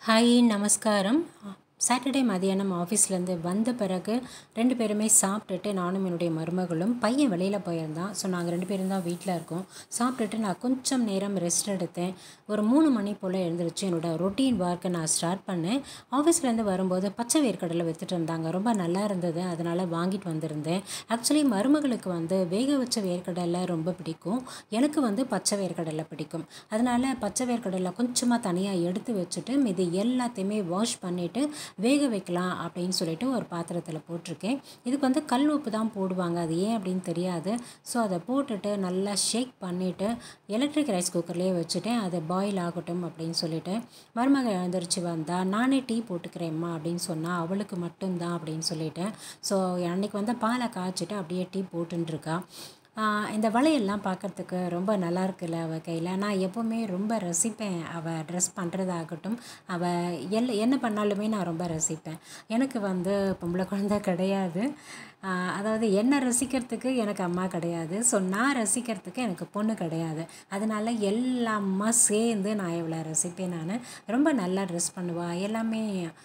hi நமஸ்காரம் Saturday மதியானம் ஆஃபீஸ்லேருந்து வந்த பிறகு ரெண்டு பேருமே சாப்பிட்டுட்டு நானும் என்னுடைய மருமகளும் பையன் வெளியில் போயிருந்தான் ஸோ நாங்கள் ரெண்டு பேரும் தான் வீட்டில் இருக்கோம் சாப்பிட்டுட்டு நான் கொஞ்சம் நேரம் ரெஸ்ட் எடுத்தேன் ஒரு மூணு மணி போல் எழுந்திரிச்சு என்னோட ரொட்டீன் ஒர்க்கை நான் ஸ்டார்ட் பண்ணேன் ஆஃபீஸ்லேருந்து வரும்போது பச்சை வேர்க்கடலை விற்றுட்டு இருந்தாங்க ரொம்ப நல்லா இருந்தது அதனால் வாங்கிட்டு வந்திருந்தேன் ஆக்சுவலி மருமகளுக்கு வந்து வேக வச்ச வேர்க்கடலை ரொம்ப பிடிக்கும் எனக்கு வந்து பச்சை வேர்க்கடலை பிடிக்கும் அதனால் பச்சை வேர்க்கடலை கொஞ்சமாக தனியாக எடுத்து வச்சுட்டு மீதி எல்லாத்தையுமே வாஷ் பண்ணிவிட்டு வேக வைக்கலாம் அப்படின்னு சொல்லிட்டு ஒரு பாத்திரத்தில் போட்டிருக்கேன் இதுக்கு வந்து கல் உப்பு தான் போடுவாங்க அது ஏன் அப்படின்னு தெரியாது ஸோ அதை போட்டுட்டு நல்லா ஷேக் பண்ணிவிட்டு எலக்ட்ரிக் ரைஸ் குக்கர்லேயே வச்சுட்டேன் அது பாயில் ஆகட்டும் அப்படின்னு சொல்லிட்டு மருமக எழுந்திரிச்சு வந்தா நானே டீ போட்டுக்கிறேம்மா அப்படின்னு சொன்னால் அவளுக்கு மட்டும்தான் அப்படின்னு சொல்லிட்டேன் ஸோ அன்னைக்கு வந்து பாலை காய்ச்சிட்டு அப்படியே டீ போட்டுருக்கா இந்த வளையல்லாம் பார்க்குறதுக்கு ரொம்ப நல்லா இருக்குல்ல அவள் கையில் நான் எப்போவுமே ரொம்ப ரசிப்பேன் அவள் ட்ரெஸ் பண்ணுறதாகட்டும் அவள் எல் என்ன பண்ணாலுமே நான் ரொம்ப ரசிப்பேன் எனக்கு வந்து பொம்பளை குழந்த கிடையாது அதாவது என்னை ரசிக்கிறதுக்கு எனக்கு அம்மா கிடையாது ஸோ நான் ரசிக்கிறதுக்கு எனக்கு பொண்ணு கிடையாது அதனால் எல்லாமா சேர்ந்து நான் இவளை ரசிப்பேன் நான் ரொம்ப நல்லா ட்ரெஸ் பண்ணுவாள் எல்லாமே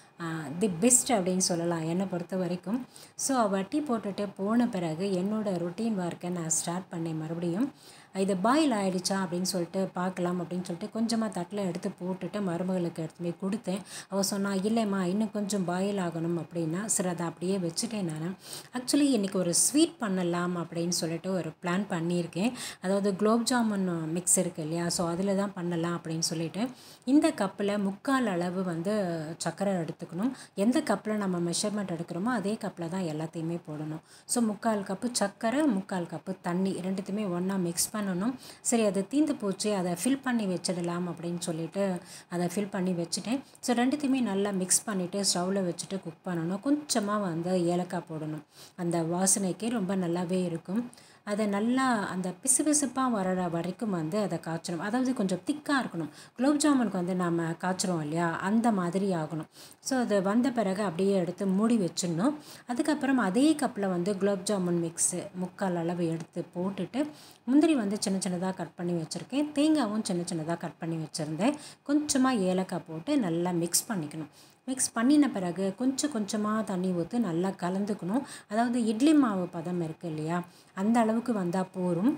தி பெஸ்ட் அப்படின்னு சொல்லலாம் என்னை பொறுத்த வரைக்கும் ஸோ அவள் டீ போட்டுட்டு போன பிறகு என்னோடய ரொட்டீன் ஒர்க்கை நான் ஸ்டார்ட் பண்ணேன் மறுபடியும் இது பாயில் ஆகிடுச்சா அப்படின்னு சொல்லிட்டு பார்க்கலாம் அப்படின்னு சொல்லிட்டு கொஞ்சமாக தட்டில் எடுத்து போட்டுட்டு மருமகளுக்கு எடுத்து போய் கொடுத்தேன் அவள் சொன்னால் இல்லைம்மா இன்னும் கொஞ்சம் பாயில் ஆகணும் அப்படின்னா சரி அதை அப்படியே வச்சுட்டேன் நான் ஆக்சுவலி இன்றைக்கி ஒரு ஸ்வீட் பண்ணலாம் அப்படின்னு சொல்லிட்டு ஒரு பிளான் பண்ணியிருக்கேன் அதாவது குலோப் ஜாமுன் மிக்ஸ் இருக்குது இல்லையா ஸோ அதில் தான் பண்ணலாம் அப்படின்னு சொல்லிட்டு இந்த கப்பில் முக்கால் அளவு வந்து சர்க்கரை எடுத்துக்கணும் எந்த கப்பில் நம்ம மெஷர்மெண்ட் எடுக்கிறோமோ அதே கப்பில் தான் எல்லாத்தையுமே போடணும் ஸோ முக்கால் கப்பு சர்க்கரை முக்கால் கப்பு தண்ணி ரெண்டுத்தையுமே ஒன்றா மிக்ஸ் பண்ணணும் சரி அது தீந்து போச்சு அதை ஃபில் பண்ணி வச்சிடலாம் அப்படின்னு சொல்லிட்டு அதை ஃபில் பண்ணி வச்சுட்டேன் ஸோ ரெண்டுத்தையுமே நல்லா மிக்ஸ் பண்ணிவிட்டு ஸ்டவ்வில் வச்சுட்டு குக் பண்ணணும் கொஞ்சமாக வந்து ஏலக்காய் போடணும் அந்த வாசனைக்கு ரொம்ப நல்லாவே இருக்கும் அதை நல்லா அந்த பிசுபிசுப்பாக வர வரைக்கும் வந்து அதை காய்ச்சணும் அதாவது கொஞ்சம் திக்காக இருக்கணும் குலோப் ஜாமுனுக்கு வந்து நாம் காய்ச்சிரும் இல்லையா அந்த மாதிரி ஆகணும் ஸோ அது வந்த பிறகு அப்படியே எடுத்து மூடி வச்சிடணும் அதுக்கப்புறம் அதே கப்பில் வந்து குலோப் ஜாமுன் மிக்ஸு முக்கால் அளவு எடுத்து போட்டுட்டு முந்திரி வந்து சின்ன சின்னதாக கட் பண்ணி வச்சுருக்கேன் தேங்காவும் சின்ன சின்னதாக கட் பண்ணி வச்சுருந்தேன் கொஞ்சமாக ஏலக்காய் போட்டு நல்லா மிக்ஸ் பண்ணிக்கணும் மிக்ஸ் பண்ணின பிறகு கொஞ்சம் கொஞ்சமாக தண்ணி ஊற்றி நல்லா கலந்துக்கணும் அதாவது இட்லி மாவு பதம் இருக்குது இல்லையா அந்த அளவுக்கு வந்தால் போரும்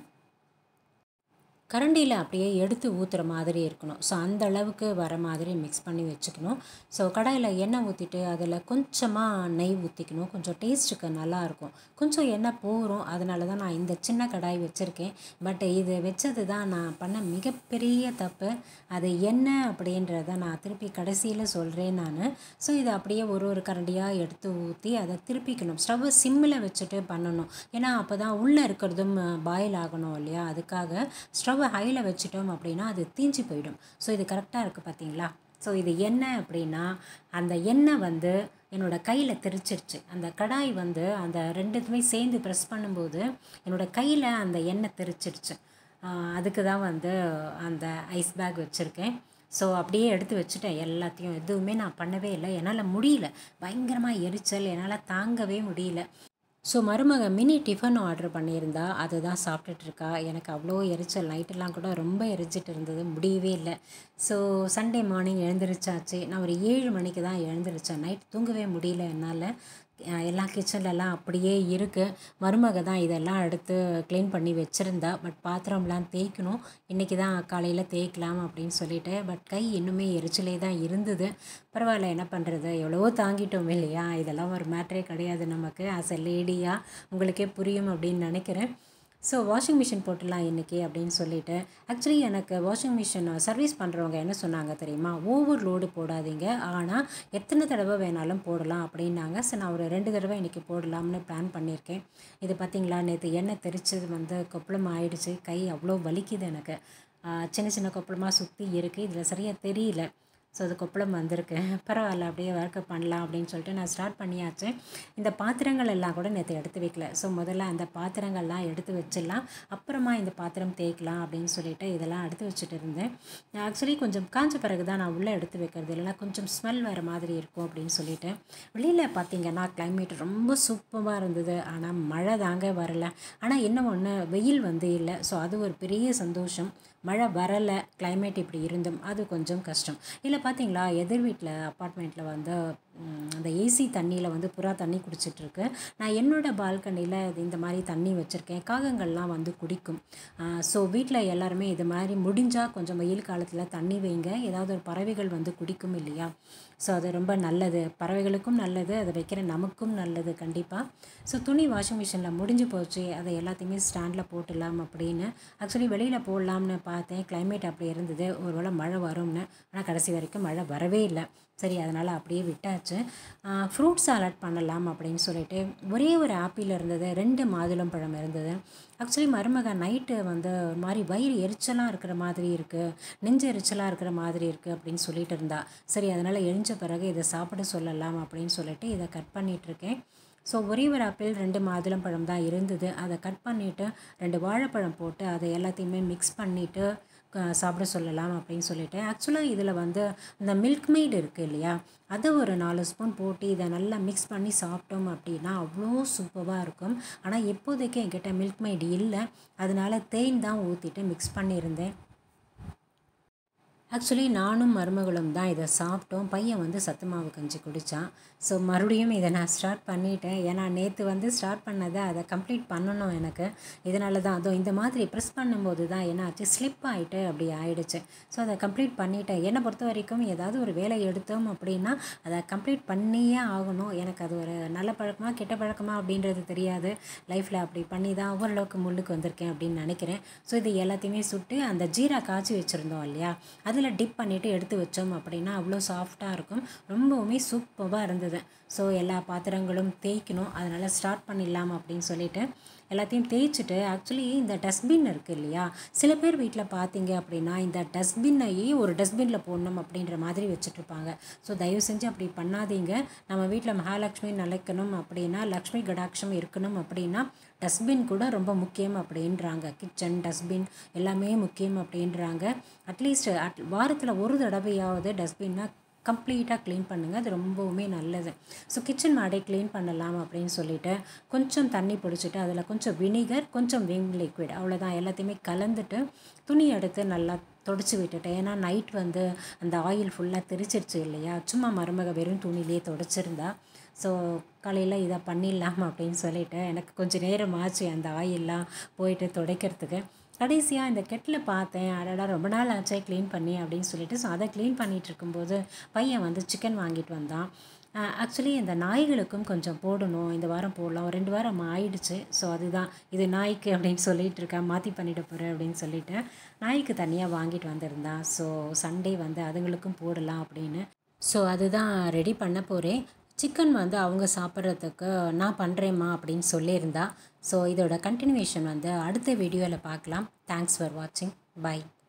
கரண்டியில் அப்படியே எடுத்து ஊற்றுற மாதிரி இருக்கணும் ஸோ அந்த அளவுக்கு வர மாதிரி மிக்ஸ் பண்ணி வச்சுக்கணும் ஸோ கடாயில் எண்ணெய் ஊற்றிட்டு அதில் கொஞ்சமாக நெய் ஊற்றிக்கணும் கொஞ்சம் டேஸ்ட்டுக்கு நல்லாயிருக்கும் கொஞ்சம் எண்ணெய் போகும் அதனால தான் நான் இந்த சின்ன கடாய் வச்சுருக்கேன் பட் இது வச்சது தான் நான் பண்ண மிகப்பெரிய தப்பு அது என்ன அப்படின்றத நான் திருப்பி கடைசியில் சொல்கிறேன் நான் ஸோ இதை அப்படியே ஒரு ஒரு கரண்டியாக எடுத்து ஊற்றி அதை திருப்பிக்கணும் ஸ்டவ்வை சிம்மில் வச்சுட்டு பண்ணணும் ஏன்னா அப்போ தான் உள்ளே இருக்கிறதும் பாயில் ஆகணும் இல்லையா அதுக்காக ஸ்டவ் ஸ்டவ்வை ஹையில் வச்சிட்டோம் அப்படின்னா அது தீஞ்சு போயிடும் ஸோ இது கரெக்டாக இருக்குது பார்த்தீங்களா ஸோ இது என்ன அப்படின்னா அந்த எண்ணெய் வந்து என்னோடய கையில் தெரிச்சிருச்சு அந்த கடாய் வந்து அந்த ரெண்டுத்துமே சேர்ந்து ப்ரெஸ் பண்ணும்போது என்னோடய கையில் அந்த எண்ணெய் தெரிச்சிருச்சு அதுக்கு தான் வந்து அந்த ஐஸ் பேக் வச்சுருக்கேன் ஸோ அப்படியே எடுத்து வச்சுட்டேன் எல்லாத்தையும் எதுவுமே நான் பண்ணவே இல்லை என்னால் முடியல பயங்கரமாக எரிச்சல் என்னால் தாங்கவே முடியல ஸோ மருமக மினி டிஃபன் ஆர்டர் பண்ணியிருந்தா அதை தான் சாப்பிட்டுட்ருக்கா எனக்கு அவ்வளோ எரிச்சல் நைட்டெல்லாம் கூட ரொம்ப எரிச்சிட்டு இருந்தது முடியவே இல்லை ஸோ சண்டே மார்னிங் எழுந்திரிச்சாச்சு நான் ஒரு ஏழு மணிக்கு தான் எழுந்திரிச்சேன் நைட் தூங்கவே முடியல என்னால் எல்லா கிச்சன்லலாம் அப்படியே இருக்குது மருமக தான் இதெல்லாம் எடுத்து க்ளீன் பண்ணி வச்சுருந்தா பட் பாத்திரம்லாம் தேய்க்கணும் இன்றைக்கி தான் காலையில் தேய்க்கலாம் அப்படின்னு சொல்லிட்டு பட் கை இன்னுமே எரிச்சலே தான் இருந்தது பரவாயில்ல என்ன பண்ணுறது எவ்வளவோ தாங்கிட்டோம் இல்லையா இதெல்லாம் ஒரு மேட்ரே கிடையாது நமக்கு ஆஸ் எ லேடியாக உங்களுக்கே புரியும் அப்படின்னு நினைக்கிறேன் ஸோ வாஷிங் மிஷின் போட்டுடலாம் இன்றைக்கி அப்படின்னு சொல்லிட்டு ஆக்சுவலி எனக்கு வாஷிங் மிஷின் சர்வீஸ் பண்ணுறவங்க என்ன சொன்னாங்க தெரியுமா ஓவர் லோடு போடாதீங்க ஆனால் எத்தனை தடவை வேணாலும் போடலாம் அப்படின்னாங்க ஸோ நான் ஒரு ரெண்டு தடவை இன்றைக்கி போடலாம்னு பிளான் பண்ணியிருக்கேன் இது பார்த்திங்களா நேற்று எண்ணெய் தெரிச்சது வந்து கொப்பளம் ஆயிடுச்சு கை அவ்வளோ வலிக்குது எனக்கு சின்ன சின்ன கொப்பளமாக சுற்றி இருக்குது இதில் சரியாக தெரியல ஸோ அது கொப்பளம் வந்திருக்கு பரவாயில்ல அப்படியே ஒர்க்கு பண்ணலாம் அப்படின்னு சொல்லிட்டு நான் ஸ்டார்ட் பண்ணியாச்சு இந்த பாத்திரங்கள் எல்லாம் கூட நேற்று எடுத்து வைக்கல ஸோ முதல்ல அந்த பாத்திரங்கள்லாம் எடுத்து வச்சிடலாம் அப்புறமா இந்த பாத்திரம் தேய்க்கலாம் அப்படின்னு சொல்லிட்டு இதெல்லாம் எடுத்து வச்சுட்டு இருந்தேன் ஆக்சுவலி கொஞ்சம் காஞ்ச பிறகு தான் நான் உள்ளே எடுத்து வைக்கிறது இல்லைனா கொஞ்சம் ஸ்மெல் வேறு மாதிரி இருக்கும் அப்படின்னு சொல்லிட்டு வெளியில் பார்த்தீங்கன்னா கிளைமேட் ரொம்ப சூப்பராக இருந்தது ஆனால் மழை தாங்க வரல ஆனால் என்ன ஒன்று வெயில் வந்து இல்லை ஸோ அது ஒரு பெரிய சந்தோஷம் மழை வரலை climate இப்படி இருந்தும் அது கொஞ்சம் கஷ்டம் இல்லை பார்த்தீங்களா எதிர் வீட்டில் அப்பார்ட்மெண்ட்டில் வந்து ம், அந்த ஏசி தண்ணியில் வந்து புறா தண்ணி குடிச்சிட்டு இருக்கு நான் என்னோட பால்கனியில் இந்த மாதிரி தண்ணி வச்சுருக்கேன் காகங்கள்லாம் வந்து குடிக்கும் ஸோ வீட்டில் எல்லாருமே இது மாதிரி முடிஞ்சால் கொஞ்சம் வெயில் காலத்தில் தண்ணி வைங்க ஏதாவது ஒரு பறவைகள் வந்து குடிக்கும் இல்லையா ஸோ அது ரொம்ப நல்லது பறவைகளுக்கும் நல்லது அதை வைக்கிற நமக்கும் நல்லது கண்டிப்பாக ஸோ துணி வாஷிங் மிஷினில் முடிஞ்சு போச்சு அதை எல்லாத்தையுமே ஸ்டாண்டில் போட்டுடலாம் அப்படின்னு ஆக்சுவலி வெளியில் போடலாம்னு பார்த்தேன் climate அப்படி இருந்தது ஒருவேளை மழை வரும்னு ஆனால் கடைசி வரைக்கும் மழை வரவே இல்லை சரி அதனால் அப்படியே விட்டாச்சு ஃப்ரூட் சாலட் பண்ணலாம் அப்படின்னு சொல்லிட்டு ஒரே ஒரு ஆப்பிள் இருந்தது ரெண்டு மாதுளம் பழம் இருந்தது ஆக்சுவலி மருமக நைட்டு வந்து ஒரு மாதிரி வயிறு எரிச்சலாக இருக்கிற மாதிரி இருக்குது நெஞ்சு எரிச்சலாக இருக்கிற மாதிரி இருக்குது அப்படின்னு சொல்லிட்டு இருந்தா சரி அதனால் எழுஞ்ச பிறகு இதை சாப்பிட சொல்லலாம் அப்படின்னு சொல்லிட்டு இதை கட் பண்ணிகிட்ருக்கேன் ஸோ ஒரே ஒரு ஆப்பிள் ரெண்டு மாதுளம் பழம் தான் இருந்தது அதை கட் பண்ணிவிட்டு ரெண்டு வாழைப்பழம் போட்டு அதை எல்லாத்தையுமே மிக்ஸ் பண்ணிவிட்டு சாப்பிட சொல்லலாம் அப்படின்னு சொல்லிட்டு ஆக்சுவலாக இதில் வந்து இந்த மில்க் மெய்டு இருக்குது இல்லையா அதை ஒரு நாலு ஸ்பூன் போட்டு இதை நல்லா மிக்ஸ் பண்ணி சாப்பிட்டோம் அப்படின்னா அவ்வளோ சூப்பராக இருக்கும் ஆனால் இப்போதைக்கு என்கிட்ட மில்க் மெய்டு இல்லை அதனால தேன் தான் ஊற்றிட்டு மிக்ஸ் பண்ணியிருந்தேன் ஆக்சுவலி நானும் மருமகளும் தான் இதை சாப்பிட்டோம் பையன் வந்து சத்து மாவு கஞ்சி குடித்தான் ஸோ மறுபடியும் இதை நான் ஸ்டார்ட் பண்ணிட்டேன் ஏன்னா நேற்று வந்து ஸ்டார்ட் பண்ணதை அதை கம்ப்ளீட் பண்ணணும் எனக்கு இதனால தான் அதுவும் இந்த மாதிரி ப்ரெஸ் பண்ணும்போது தான் என்னாச்சு ஸ்லிப் ஆகிட்டு அப்படி ஆயிடுச்சு ஸோ அதை கம்ப்ளீட் பண்ணிட்டேன் என்னை பொறுத்த வரைக்கும் ஏதாவது ஒரு வேலை எடுத்தோம் அப்படின்னா அதை கம்ப்ளீட் பண்ணியே ஆகணும் எனக்கு அது ஒரு நல்ல பழக்கமா கெட்ட பழக்கமா அப்படின்றது தெரியாது லைஃப்பில் அப்படி பண்ணி தான் ஓரளவுக்கு முள்ளுக்கு வந்திருக்கேன் அப்படின்னு நினைக்கிறேன் ஸோ இது எல்லாத்தையுமே சுட்டு அந்த ஜீரா காய்ச்சி வச்சுருந்தோம் இல்லையா அதில் டிப் பண்ணிவிட்டு எடுத்து வச்சோம் அப்படின்னா அவ்வளோ சாஃப்டாக இருக்கும் ரொம்பவுமே சூப்பராக இருந்தது ஸோ எல்லா பாத்திரங்களும் தேய்க்கணும் அதனால் ஸ்டார்ட் பண்ணிடலாம் அப்படின்னு சொல்லிட்டு எல்லாத்தையும் தேய்ச்சிட்டு ஆக்சுவலி இந்த டஸ்ட்பின் இருக்குது இல்லையா சில பேர் வீட்டில் பார்த்தீங்க அப்படின்னா இந்த டஸ்ட்பின்னையே ஒரு டஸ்ட்பினில் போடணும் அப்படின்ற மாதிரி வச்சுட்ருப்பாங்க ஸோ தயவு செஞ்சு அப்படி பண்ணாதீங்க நம்ம வீட்டில் மகாலட்சுமி நிலைக்கணும் அப்படின்னா லக்ஷ்மி கடாட்சம் இருக்கணும் அப்படின்னா டஸ்ட்பின் கூட ரொம்ப முக்கியம் அப்படின்றாங்க கிச்சன் டஸ்ட்பின் எல்லாமே முக்கியம் அப்படின்றாங்க அட்லீஸ்ட் அட் வாரத்தில் ஒரு தடவையாவது டஸ்ட்பின்னா கம்ப்ளீட்டாக க்ளீன் பண்ணுங்கள் அது ரொம்பவுமே நல்லது ஸோ கிச்சன் மாடை க்ளீன் பண்ணலாம் அப்படின்னு சொல்லிட்டு கொஞ்சம் தண்ணி பிடிச்சிட்டு அதில் கொஞ்சம் வினிகர் கொஞ்சம் விம் லிக்விட் அவ்வளோதான் எல்லாத்தையுமே கலந்துட்டு துணி எடுத்து நல்லா தொடச்சி விட்டுட்டேன் ஏன்னா நைட் வந்து அந்த ஆயில் ஃபுல்லாக தெரிச்சிருச்சு இல்லையா சும்மா மருமக வெறும் துணிலேயே தொடச்சிருந்தா ஸோ காலையில் இதை பண்ணிடலாம் அப்படின்னு சொல்லிட்டு எனக்கு கொஞ்சம் நேரம் ஆச்சு அந்த ஆயிலெலாம் போயிட்டு துடைக்கிறதுக்கு கடைசியாக இந்த கெட்டில் பார்த்தேன் அடடா ரொம்ப நாள் ஆச்சே க்ளீன் பண்ணி அப்படின்னு சொல்லிட்டு ஸோ அதை க்ளீன் பண்ணிகிட்டு இருக்கும்போது பையன் வந்து சிக்கன் வாங்கிட்டு வந்தான் ஆக்சுவலி இந்த நாய்களுக்கும் கொஞ்சம் போடணும் இந்த வாரம் போடலாம் ஒரு ரெண்டு வாரம் ஆயிடுச்சு ஸோ அதுதான் இது நாய்க்கு அப்படின்னு சொல்லிட்டு இருக்கேன் மாற்றி பண்ணிட போகிறேன் அப்படின்னு சொல்லிட்டு நாய்க்கு தனியாக வாங்கிட்டு வந்திருந்தான் ஸோ சண்டே வந்து அதுங்களுக்கும் போடலாம் அப்படின்னு ஸோ அதுதான் ரெடி பண்ண போகிறேன் சிக்கன் வந்து அவங்க சாப்பிட்றதுக்கு நான் பண்ணுறேம்மா அப்படின்னு சொல்லியிருந்தா ஸோ இதோட கண்டினியூவேஷன் வந்து அடுத்த வீடியோவில் பார்க்கலாம் தேங்க்ஸ் ஃபார் வாட்சிங் பை